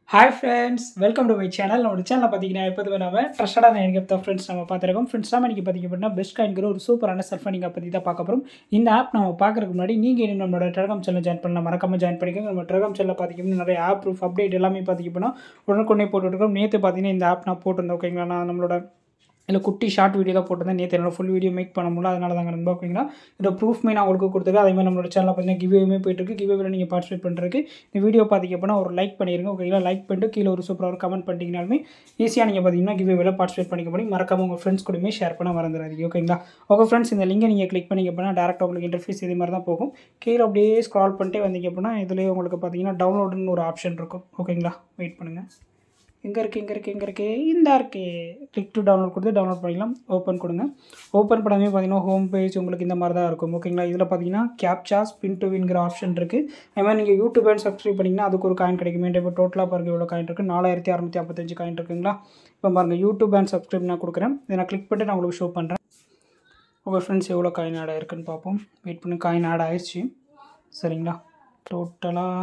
hi friends welcome to my channel நம்மளோட சேனலில் பார்த்தீங்கன்னா எப்போதுமே நம்ம ட்ரஸ்டடான எனக்கு ஃப்ரெண்ட்ஸ் நம்ம பார்த்துருக்கோம் ஃப்ரெண்ட்ஸ் நம்ம இன்றைக்கி பார்த்தீங்க அப்படின்னா பெஸ்ட் காயின்கிற ஒரு சூப்பரான செல்ஃபனிங்கை பற்றி தான் பார்க்க போகிறோம் இந்த ஆப் நம்ம பார்க்குறதுக்கு முன்னாடி நீங்கள் இன்னும் நம்மளோட டெலகிராம் சேனல் ஜாயின் பண்ணலாம் மறக்காம ஜாயின் பண்ணிக்கோங்க நம்ம டெலகிராம் சேனலில் பார்த்தீங்கன்னா நிறைய ஆப் ப்ரூஃப் அப்டேட் எல்லாமே பார்த்தீங்க அப்படின்னா உடனுக்குடனே போட்டுருக்கோம் நேற்று பார்த்தீங்கன்னா இந்த ஆப் நான் போட்டிருந்தேன் ஓகேங்களா நான் நம்மளோட இல்லை குட்டி ஷார்ட் வீடியோ தான் போட்டிருந்தேன் நேற்று என்னோட ஃபுல் வீடியோ மேக் பண்ண முடியல அதனால தாங்க நண்பா ஓகேங்களா இதோட ப்ரூஃப்மே நான் உங்களுக்கு கொடுத்துருக்கேன் அதே மாதிரி நம்மளோட சேனலில் பார்த்தீங்கன்னா கிவ்வேமே போயிட்டுருக்கு கிவ்வேவில் நீங்கள் பார்ட்டிசிபேட் பண்ணுறதுக்கு இந்த வீடியோ பார்த்தீங்க அப்படின்னா ஒரு லைக் பண்ணிடுங்க ஓகேங்களா லைக் பண்ணிட்டு கீழே ஒரு சூப்பராக ஒரு கமெண்ட் பண்ணிட்டீங்கனாலுமே ஈஸியாக நீங்கள் பார்த்தீங்கன்னா கிவ்வேவில் பார்ட்டிசிபேட் பண்ணிக்க முடியும் மறக்காம உங்கள் ஃப்ரெண்ட்ஸ் கூடயுமே ஷேர் பண்ண மறந்துடாதீங்க ஓகேங்களா ஓகே ஃப்ரெண்ட்ஸ் இந்த லிங்கை நீங்கள் கிளிக் பண்ணிங்க அப்படின்னா டேரெக்டாக உங்களுக்கு இன்டர்ஃபேஸ் இதே மாதிரி தான் போகும் கீழே அப்படியே ஸ்க்ரால் பண்ணிட்டே வந்தீங்க அப்படின்னா இதுலேயே உங்களுக்கு பார்த்தீங்கன்னா டவுன்லோடுன்னு ஒரு ஆப்ஷன் இருக்கும் ஓகேங்களா வெயிட் பண்ணுங்கள் எங்கே இருக்குது எங்கே இருக்குது எங்கே இருக்குது இந்த இருக்கு கிளிக் டு டவுன்லோட் கொடுத்து டவுன்லோட் பண்ணிக்கலாம் ஓப்பன் கொடுங்க ஓப்பன் பண்ணாமே பார்த்தீங்கன்னா ஹோம் பேஜ் உங்களுக்கு இந்த மாதிரி தான் இருக்கும் ஓகேங்களா இதில் பார்த்தீங்கன்னா கேப்சா ஸ்பின் டு வின்கிற ஆப்ஷன் இருக்குது அது மாதிரி நீங்கள் யூடியூப் அண்ட் சப்ஸ்கிரைப் பண்ணிங்கன்னா அதுக்கு ஒரு காயின் கிடைக்கும் இப்போ டோட்டலாக பாருங்க இவ்வளோ காயின் இருக்குது நாலாயிரத்தி அறநூற்றி ஐம்பத்தஞ்சு காயின் இருக்குங்களா இப்போ பாருங்கள் யூடியூப் அண்ட் சப்ஸ்கிரைப் நான் கொடுக்குறேன் இதை நான் கிளிக் பண்ணிட்டு நான் உங்களுக்கு ஷோ பண்ணுறேன் உங்கள் ஃப்ரெண்ட்ஸ் எவ்வளோ காயின் ஆட் ஆயிருக்குன்னு பார்ப்போம் வெயிட் பண்ணி காயின் ஆட் ஆயிடுச்சு சரிங்களா டோட்டலாக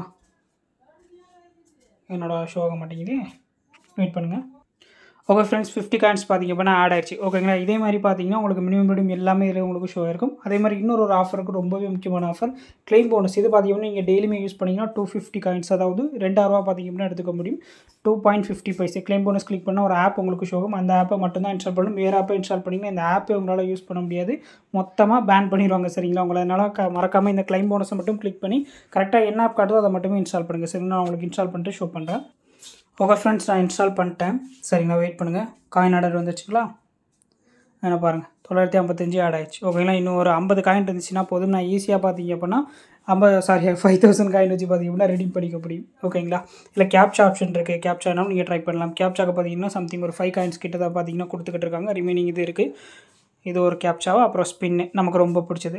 என்னோட ஷோ ஆக மாட்டேங்குது வெயிட் பண்ணுங்கள் ஓகே ஃப்ரெண்ட்ஸ் ஃபிஃப்டி காயின்ஸ் பார்த்தீங்க அப்படின்னா ஆட் ஆயிடுச்சு ஓகேங்களா இதே மாதிரி பார்த்தீங்கன்னா உங்களுக்கு மினிமம் மினிமம் எல்லாமே இதில் உங்களுக்கு ஷோ இருக்கும் அதே மாதிரி இன்னொரு ஒரு ஆஃபர் இருக்குது ரொம்பவே முக்கியமான ஆஃபர் கிளைம் போனஸ் இது பார்த்தீங்கன்னா நீங்கள் டெய்லியுமே யூஸ் பண்ணிங்கன்னா டூ ஃபிஃப்டி காயின்ஸ் அதாவது ரெண்டாயிரரூவா பார்த்தீங்க அப்படின்னா எடுத்துக்க முடியும் two point fifty paise claim bonus click பண்ணால் ஒரு ஆப் உங்களுக்கு ஷோ ஆகும் அந்த ஆப்பை மட்டும்தான் இன்ஸ்டால் பண்ணணும் வேறு ஆப்பை இன்ஸ்டால் பண்ணிங்கன்னா இந்த ஆப்பை உங்களால் யூஸ் பண்ண முடியாது மொத்தமாக பேன் பண்ணிடுவாங்க சரிங்களா உங்களை அதனால் க மறக்காமல் இந்த கிளைம் போனஸை மட்டும் கிளிக் பண்ணி கரெக்டாக என்ன ஆப் காட்டுதோ அதை மட்டுமே இன்ஸ்டால் பண்ணுங்கள் சரிங்களா நான் உங்களுக்கு இன்ஸ்டால் பண்ணிட்டு ஷோ பண்ணுறேன் ஓகே ஃப்ரெண்ட்ஸ் நான் இன்ஸ்டால் பண்ணிட்டேன் சரிங்களா வெயிட் பண்ணுங்கள் காயின் ஆர்டர் வந்துச்சுங்களா என்ன பாருங்கள் தொள்ளாயிரத்தி ஐம்பத்தஞ்சு ஆட் ஆயிடுச்சு ஓகேங்களா இன்னும் ஒரு ஐம்பது காயின் இருந்துச்சுன்னா போதும் நான் ஈஸியாக பார்த்தீங்க அப்படின்னா ஐம்பது சாரி ஃபைவ் தௌசண்ட் காயின் வச்சு பார்த்தீங்க அப்படின்னா ரெடி பண்ணிக்க முடியும் ஓகேங்களா இல்லை கேப்சா ஆப்ஷன் இருக்குது கேப்சானாலும் நீங்கள் ட்ரை பண்ணலாம் கேப்சாக்கு பார்த்தீங்கன்னா சம்திங் ஒரு ஃபைவ் காயின்ஸ் கிட்ட தான் பார்த்தீங்கன்னா கொடுத்துக்கிட்டு இருக்காங்க ரிமைனிங் இது இருக்குது இது ஒரு கேப்சாவா அப்புறம் ஸ்பின்னு நமக்கு ரொம்ப பிடிச்சது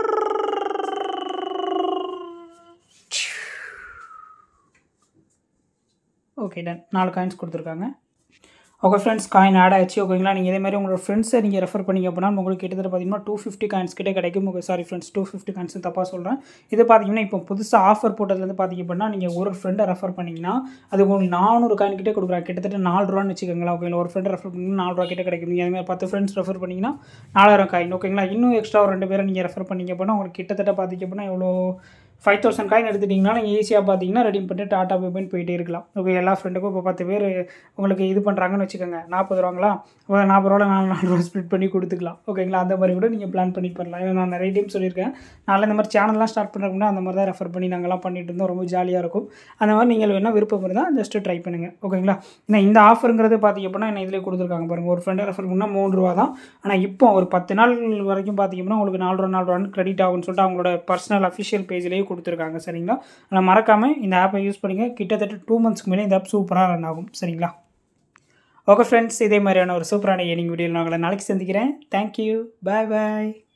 ஓகே டன் நாலு காயின்ஸ் கொடுத்துருக்காங்க ஓகே ஃப்ரெண்ட்ஸ் காயின் ஆட் ஆச்சு ஓகேங்களா நீங்கள் இதே மாதிரி உங்களோட ஃப்ரெண்ட்ஸை நீங்கள் ரெஃபர் பண்ணிங்க அப்படின்னா உங்களுக்கு கிட்டத்தட்ட பார்த்தீங்கன்னா டூ ஃபிஃப்டி காயின்ஸ் கிட்டே கிடைக்கும் உங்கள் sorry friends two fifty coins தப்பாக சொல்கிறேன் இது பார்த்தீங்கன்னா இப்போ புதுசாக ஆஃபர் போட்டதுலேருந்து பார்த்தீங்க அப்படின்னா நீங்கள் ஒரு ஃப்ரெண்டை ரெஃபர் பண்ணிங்கன்னா அது உங்களுக்கு நானூறு காயின் கிட்டே கொடுக்குறாங்க கிட்டத்தட்ட நாலு ரூபான்னு வச்சுக்கோங்களா ஓகேங்களா ஒரு ஃப்ரெண்டை ரெஃபர் பண்ணிங்கன்னா நாலு ரூபா கிட்டே கிடைக்கும் நீங்கள் அதுமாதிரி பத்து ஃப்ரெண்ட்ஸ் ரெஃபர் பண்ணிங்கன்னா நாலாயிரம் காயின் ஓகேங்களா இன்னும் எக்ஸ்ட்ரா ஒரு ரெண்டு பேரை நீங்கள் ரெஃபர் பண்ணிங்க அப்படின்னா உங்களுக்கு கிட்டத்தட்ட பார்த்தீங்க அப்படின்னா எவ்வளோ ஃபைவ் தௌசண்ட் காயின் எடுத்துட்டிங்கன்னா நீங்கள் ஈஸியாக பார்த்தீங்கன்னா ரெடி பண்ணிட்டு டாட்டா பேமெண்ட் போயிட்டே இருக்கலாம் ஓகே எல்லா ஃப்ரெண்டுக்கும் இப்போ பத்து பேர் உங்களுக்கு இது பண்ணுறாங்கன்னு வச்சுக்கோங்க நாற்பது ரூபாங்களா ஒரு நாற்பது ரூபாவில் நாலு நாலு ரூபா ஸ்ப்ளிட் பண்ணி கொடுத்துக்கலாம் ஓகேங்களா அந்த மாதிரி கூட நீங்கள் பிளான் பண்ணி பண்ணலாம் ஏன்னா நான் நிறைய டைம் சொல்லியிருக்கேன் நாளில் இந்த மாதிரி சேனல்லாம் ஸ்டார்ட் பண்ணுறோம்னா அந்த மாதிரி தான் ரெஃபர் பண்ணி நாங்கள்லாம் பண்ணிட்டு இருந்தோம் ரொம்ப ஜாலியாக இருக்கும் அந்த மாதிரி நீங்கள் வேணால் விருப்பம் இருந்தால் ஜஸ்ட்டு ட்ரை பண்ணுங்கள் ஓகேங்களா ஏன்னா இந்த ஆஃபருங்கிறது பார்த்திங்க அப்படின்னா என்ன இதில் கொடுத்துருக்காங்க பாருங்கள் ஒரு ஃப்ரெண்டை ரெஃபர் பண்ணால் மூணு ரூபா தான் ஆனால் இப்போ ஒரு பத்து நாள் வரைக்கும் பார்த்திங்கன்னா உங்களுக்கு நாலு ரூபா நாலு ரூபான்னு கிரெடிட் ஆகும்னு சொல்லிட்டு அவங்களோட பர்சனல் அஃபிஷியல் பேஜ்லேயே கொடுத்துருக்காங்க சரிங்களா சரிங்களா ஆனால் மறக்காமல் இந்த ஆப்பை யூஸ் பண்ணிங்க கிட்டத்தட்ட டூ மந்த்ஸ்க்கு மேலே இந்த ஆப் சூப்பராக ரன் ஆகும் சரிங்களா ஓகே ஃப்ரெண்ட்ஸ் இதே மாதிரியான ஒரு சூப்பரான ஏனிங் வீடியோ நான் உங்களை நாளைக்கு சந்திக்கிறேன் தேங்க்யூ பாய் பாய்